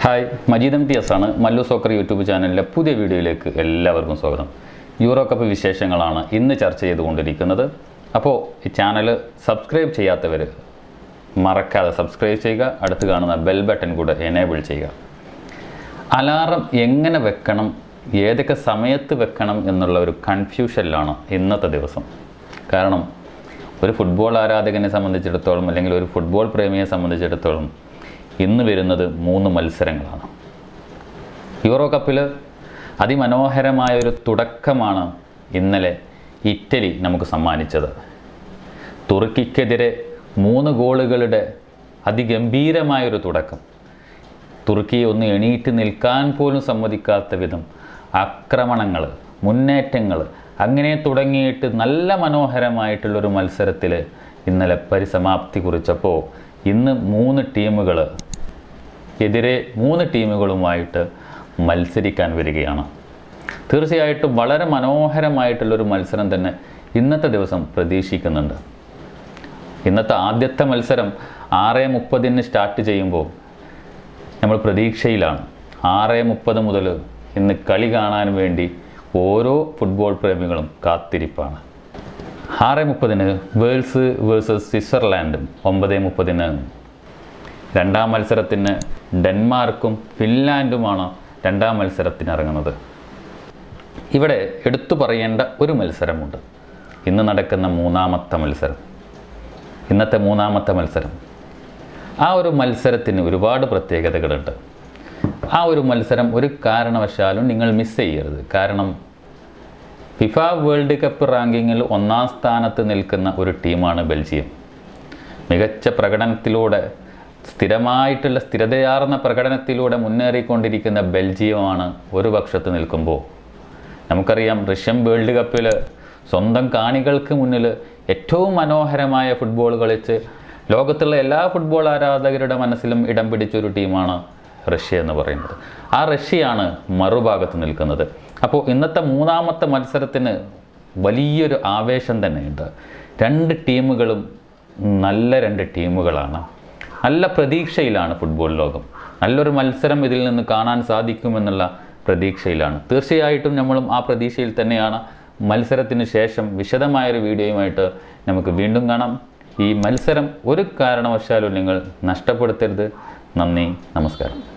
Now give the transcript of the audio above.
hi Majeed M T S ആണ് Mallu soccer YouTube ചാനലിലെ പുതിയ വീഡിയോയിലേക്ക് എല്ലാവർക്കും സ്വാഗതം യൂറോ കപ്പ് വിശേഷങ്ങളാണ് ഇന്ന് ചർച്ച ചെയ്തുകൊണ്ടിരിക്കുന്നത് അപ്പോൾ ഈ ചാനൽ സബ്സ്ക്രൈബ് ചെയ്യാത്തവർ മറക്കാതെ സബ്സ്ക്രൈബ് ചെയ്യുക അടുത്ത് കാണുന്ന ബെൽ ബട്ടൺ കൂടെ എനേബിൾ ചെയ്യുക അലാറം എങ്ങനെ വെക്കണം ഏതൊക്കെ സമയത്ത് വെക്കണം എന്നുള്ള ഒരു കൺഫ്യൂഷനിലാണ് ഇന്നത്തെ ദിവസം കാരണം ഒരു ഫുട്ബോൾ ആരാധകനെ സംബന്ധിച്ചിടത്തോളം അല്ലെങ്കിൽ ഒരു ഫുട്ബോൾ പ്രേമിയെ സംബന്ധിച്ചിടത്തോളം ഇന്ന് വരുന്നത് മൂന്ന് മത്സരങ്ങളാണ് യൂറോ കപ്പിൽ അതിമനോഹരമായ ഒരു തുടക്കമാണ് ഇന്നലെ ഇറ്റലി നമുക്ക് സമ്മാനിച്ചത് തുർക്കിക്കെതിരെ മൂന്ന് ഗോളുകളുടെ അതിഗംഭീരമായൊരു തുടക്കം തുർക്കിയെ ഒന്ന് എണീറ്റ് നിൽക്കാൻ പോലും സമ്മതിക്കാത്ത വിധം ആക്രമണങ്ങൾ മുന്നേറ്റങ്ങൾ അങ്ങനെ തുടങ്ങിയിട്ട് നല്ല മനോഹരമായിട്ടുള്ളൊരു മത്സരത്തിൽ ഇന്നലെ പരിസമാപ്തി കുറിച്ചപ്പോൾ ഇന്ന് മൂന്ന് ടീമുകൾ എതിരെ മൂന്ന് ടീമുകളുമായിട്ട് മത്സരിക്കാൻ വരികയാണ് തീർച്ചയായിട്ടും വളരെ മനോഹരമായിട്ടുള്ളൊരു മത്സരം തന്നെ ഇന്നത്തെ ദിവസം പ്രതീക്ഷിക്കുന്നുണ്ട് ഇന്നത്തെ ആദ്യത്തെ മത്സരം ആറ് മുപ്പതിന് സ്റ്റാർട്ട് ചെയ്യുമ്പോൾ നമ്മൾ പ്രതീക്ഷയിലാണ് ആറ് മുപ്പത് മുതൽ ഇന്ന് കളി കാണാൻ വേണ്ടി ഓരോ ഫുട്ബോൾ പ്രേമികളും കാത്തിരിപ്പാണ് ആറ് മുപ്പതിന് വേൾസ് വേഴ്സസ് സ്വിറ്റ്സർലാൻഡും ഒമ്പത് മുപ്പതിന് രണ്ടാം മത്സരത്തിന് ഡെൻമാർക്കും ഫിൻലാൻഡുമാണ് രണ്ടാം മത്സരത്തിന് ഇറങ്ങുന്നത് ഇവിടെ എടുത്തു പറയേണ്ട ഒരു മത്സരമുണ്ട് ഇന്ന് നടക്കുന്ന മൂന്നാമത്തെ മത്സരം ഇന്നത്തെ മൂന്നാമത്തെ മത്സരം ആ ഒരു മത്സരത്തിന് ഒരുപാട് പ്രത്യേകതകളുണ്ട് ആ ഒരു മത്സരം ഒരു കാരണവശാലും നിങ്ങൾ മിസ് ചെയ്യരുത് കാരണം ഫിഫ വേൾഡ് കപ്പ് റാങ്കിങ്ങിൽ ഒന്നാം സ്ഥാനത്ത് നിൽക്കുന്ന ഒരു ടീമാണ് ബെൽജിയം മികച്ച പ്രകടനത്തിലൂടെ സ്ഥിരമായിട്ടുള്ള സ്ഥിരതയാർന്ന പ്രകടനത്തിലൂടെ മുന്നേറിക്കൊണ്ടിരിക്കുന്ന ബെൽജിയമാണ് ഒരു പക്ഷത്ത് നിൽക്കുമ്പോൾ നമുക്കറിയാം റഷ്യൻ വേൾഡ് കപ്പിൽ സ്വന്തം കാണികൾക്ക് മുന്നിൽ ഏറ്റവും മനോഹരമായ ഫുട്ബോൾ കളിച്ച് ലോകത്തുള്ള എല്ലാ ഫുട്ബോൾ ആരാധകരുടെ മനസ്സിലും ഇടം പിടിച്ചൊരു ടീമാണ് റഷ്യ എന്ന് പറയുന്നത് ആ റഷ്യയാണ് മറുഭാഗത്ത് നിൽക്കുന്നത് അപ്പോൾ ഇന്നത്തെ മൂന്നാമത്തെ മത്സരത്തിന് വലിയൊരു ആവേശം തന്നെയുണ്ട് രണ്ട് ടീമുകളും നല്ല രണ്ട് ടീമുകളാണ് നല്ല പ്രതീക്ഷയിലാണ് ഫുട്ബോൾ ലോകം നല്ലൊരു മത്സരം ഇതിൽ നിന്ന് കാണാൻ സാധിക്കുമെന്നുള്ള പ്രതീക്ഷയിലാണ് തീർച്ചയായിട്ടും നമ്മളും ആ പ്രതീക്ഷയിൽ തന്നെയാണ് മത്സരത്തിന് ശേഷം വിശദമായൊരു വീഡിയോയുമായിട്ട് നമുക്ക് വീണ്ടും കാണാം ഈ മത്സരം ഒരു കാരണവശാലും നിങ്ങൾ നഷ്ടപ്പെടുത്തരുത് നന്ദി നമസ്കാരം